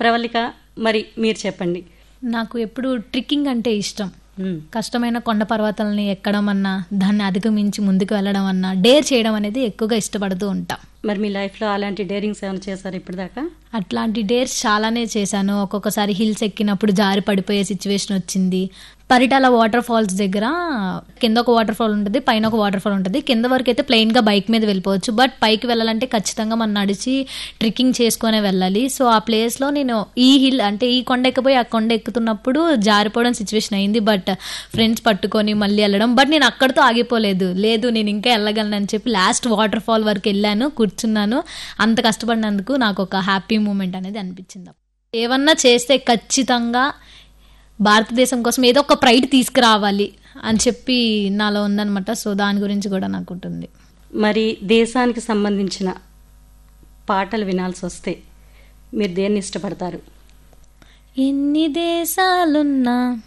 ప్రవళిక మరి మీరు చెప్పండి నాకు ఎప్పుడు ట్రిక్కింగ్ అంటే ఇష్టం మ్మ్. కష్టమైన కొండ పర్వతాలని ఎక్కడం అన్నా దాన్ని అధిగమించి ముందుకు వెళ్ళడం అన్నా డేర్ చేయడం అనేది ఎక్కువగా ఇష్టపడుతూ ఉంటాం మరి మీ లైఫ్లో అలాంటి డేరింగ్స్ ఏమైనా చేశారు ఇప్పటిదాకా అట్లాంటి డేర్స్ చాలానే చేశాను ఒక్కొక్కసారి హిల్స్ ఎక్కినప్పుడు జారి పడిపోయే సిచ్యువేషన్ వచ్చింది పరిటాల వాటర్ ఫాల్స్ దగ్గర కింద ఒక వాటర్ ఫాల్ ఉంటుంది పైన ఒక వాటర్ ఫాల్ ఉంటుంది కింద వరకు అయితే ప్లెయిన్ గా బైక్ మీద వెళ్ళిపోవచ్చు బట్ పైకి వెళ్ళాలంటే ఖచ్చితంగా మనం నడిచి ట్రెక్కింగ్ చేసుకునే వెళ్ళాలి సో ఆ ప్లేస్ లో నేను ఈ హిల్ అంటే ఈ కొండ ఎక్కిపోయి ఆ కొండ ఎక్కుతున్నప్పుడు జారిపోవడం సిచ్యువేషన్ అయింది బట్ ఫ్రెండ్స్ పట్టుకొని మళ్ళీ వెళ్ళడం బట్ నేను అక్కడితో ఆగిపోలేదు లేదు నేను ఇంకా వెళ్ళగలను అని చెప్పి లాస్ట్ వాటర్ ఫాల్ వరకు వెళ్ళాను కూర్చున్నాను అంత కష్టపడినందుకు నాకు ఒక హ్యాపీ మూమెంట్ అనేది అనిపించింది ఏమన్నా చేస్తే ఖచ్చితంగా భారతదేశం కోసం ఏదో ఒక ప్రైడ్ తీసుకురావాలి అని చెప్పి నాలో ఉందన్నమాట సో దాని గురించి కూడా నాకు ఉంటుంది మరి దేశానికి సంబంధించిన పాటలు వినాల్సి వస్తే మీరు దేన్ని ఇష్టపడతారు ఎన్ని దేశాలున్నా